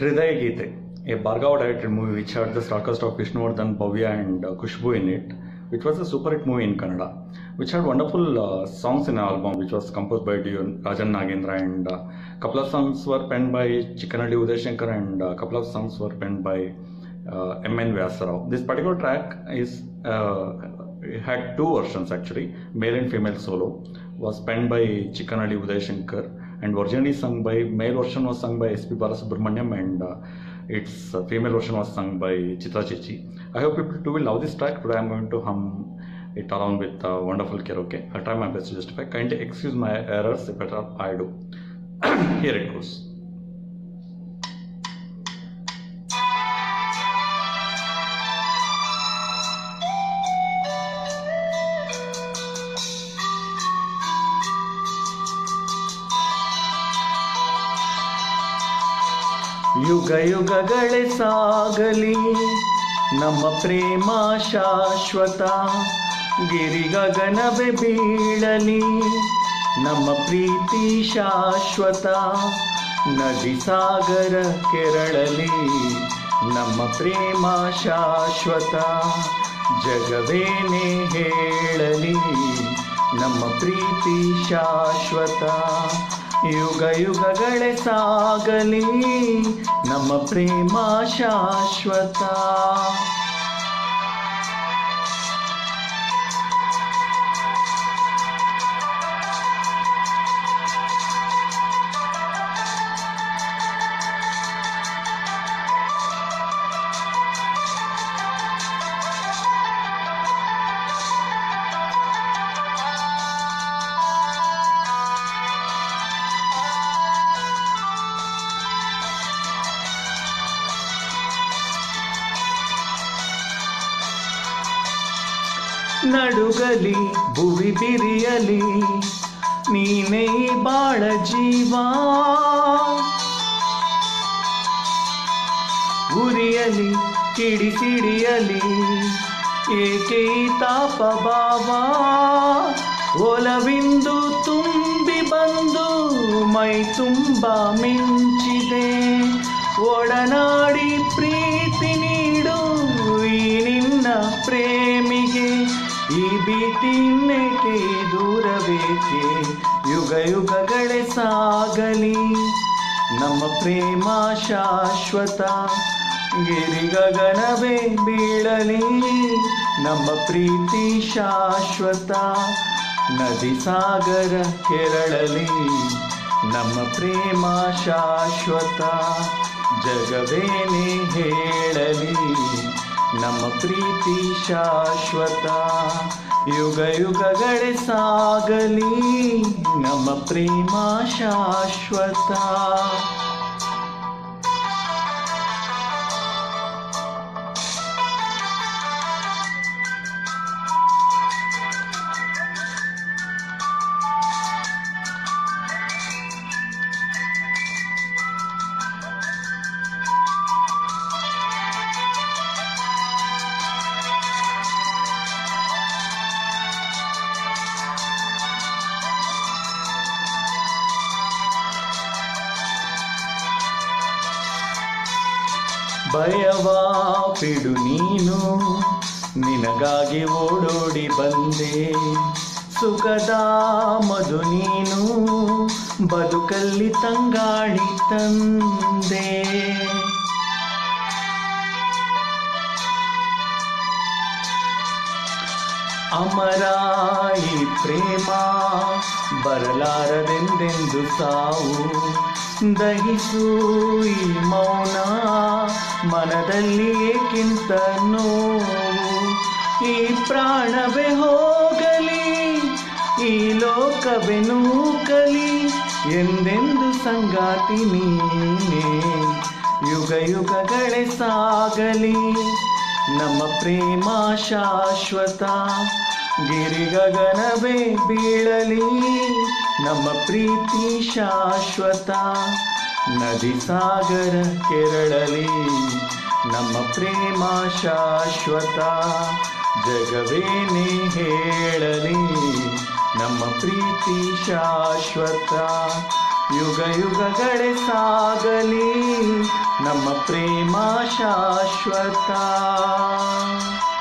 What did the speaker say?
Hriday Geete, a Bhargava directed movie which had the star cast of Vishnuvardhan, Bhavya, and uh, Kushbu in it, which was a super hit movie in Kannada, which had wonderful uh, songs in an album, which was composed by Dion, Rajan Nagendra, and a couple of songs were penned by Chikkanalli Uday Shankar, and a couple of songs were penned by uh, M.N. Vyasarao. This particular track is uh, it had two versions actually, male and female solo, was penned by Chikkanalli Uday Shankar and originally sung by male version was sung by S.P. Balasubramaniam and uh, its uh, female version was sung by Chitra Chichi. I hope people too will love this track. Today I'm going to hum it along with uh, wonderful karaoke. I'll try my best to justify. Kindly excuse my errors if at all I do. Here it goes. ಯುಗ ಯುಗಗಳೇ ಸಾಗಲಿ ನಮ್ಮ ಪ್ರೇಮ ಶಾಶ್ವತ ಗಿರಿ ಗಗನವೇ ಬೀಳಲಿ ನಮ್ಮ ಪ್ರೀತಿ ಶಾಶ್ವತ ನದಿ ಸಾಗರ ಕೆರಳಲಿ ನಮ್ಮ ಪ್ರೇಮ ಶಾಶ್ವತ ಜಗವೇನೆ ಹೇಳಲಿ ನಮ್ಮ ಪ್ರೀತಿ ಶಾಶ್ವತ ಯುಗ ಯುಗಗಳೇ ಸಾಗಲಿ ನಮ್ಮ ಪ್ರೇಮ ಶಾಶ್ವತ ನಡುಗಲಿ ಭುವಿ ಬಿರಿಯಲಿ ನೀನೇ ಬಾಳ ಜೀವ ಉರಿಯಲಿ ಕಿಡಿಸಿಡಿಯಲಿ ಏಕೆ ಈ ತಾಪ ಭಾವ ಒಲವಿಂದು ತುಂಬಿ ಬಂದು ಮೈ ತುಂಬ ಮಿಂಚಿದೆ ಒಡನಾಡಿ ಪ್ರೀತಿ ನೀಡು ಈ ನಿನ್ನ ಪ್ರೇಮಿಗೆ ಈ ಭೀತಿನ್ನೇಕೆ ದೂರಬೇಕೆ ಯುಗ ಯುಗಗಳೇ ಸಾಗಲಿ ನಮ್ಮ ಪ್ರೇಮ ಶಾಶ್ವತ ಗಿರಿ ಗಗನವೇ ಬೀಳಲಿ ನಮ್ಮ ಪ್ರೀತಿ ಶಾಶ್ವತ ನದಿ ಸಾಗರ ಕೆರಳಲಿ ನಮ್ಮ ಪ್ರೇಮ ಶಾಶ್ವತ ಜಗವೇನೆ ಹೇಳಲಿ ನಮ್ಮ ಪ್ರೀತಿ ಶಾಶ್ವತ ಯುಗ ಯುಗಗಳೇ ಸಾಗಲಿ ನಮ್ಮ ಪ್ರೇಮ ಶಾಶ್ವತ ಭಯವಾ ಬಿಡು ನೀನು ನಿನಗಾಗಿ ಓಡೋಡಿ ಬಂದೆ ಸುಖದ ಮಧು ನೀನು ಬದುಕಲ್ಲಿ ತಂಗಾಳಿ ತಂದೆ ಅಮರಾಯಿ ಪ್ರೇಮ ಬರಲಾರದೆಂದೆಂದು ಸಾವು ದಹಿಸು ಈ ಮೌನ ಮನದಲ್ಲಿ ಏಕಿಂತ ನೋವು ಈ ಪ್ರಾಣವೇ ಹೋಗಲಿ ಈ ಲೋಕವೇ ನೂಕಲಿ ಎಂದೆಂದು ಸಂಗಾತಿ ನೀನೇ ಯುಗ ಯುಗಗಳೇ ಸಾಗಲಿ ನಮ್ಮ ಪ್ರೇಮ ಶಾಶ್ವತ ಗಿರಿ ಗಗನವೇ ಬೀಳಲಿ ನಮ್ಮ ಪ್ರೀತಿ ಶಾಶ್ವತ ನದಿ ಸಾಗರ ಕೆರಳಲಿ ನಮ್ಮ ಪ್ರೇಮ ಶಾಶ್ವತ ಜಗವೇನೆ ಹೇಳಲಿ ನಮ್ಮ ಪ್ರೀತಿ ಶಾಶ್ವತ ಯುಗ ಯುಗಗಳೇ ಸಾಗಲಿ ನಮ್ಮ ಪ್ರೇಮ ಶಾಶ್ವತ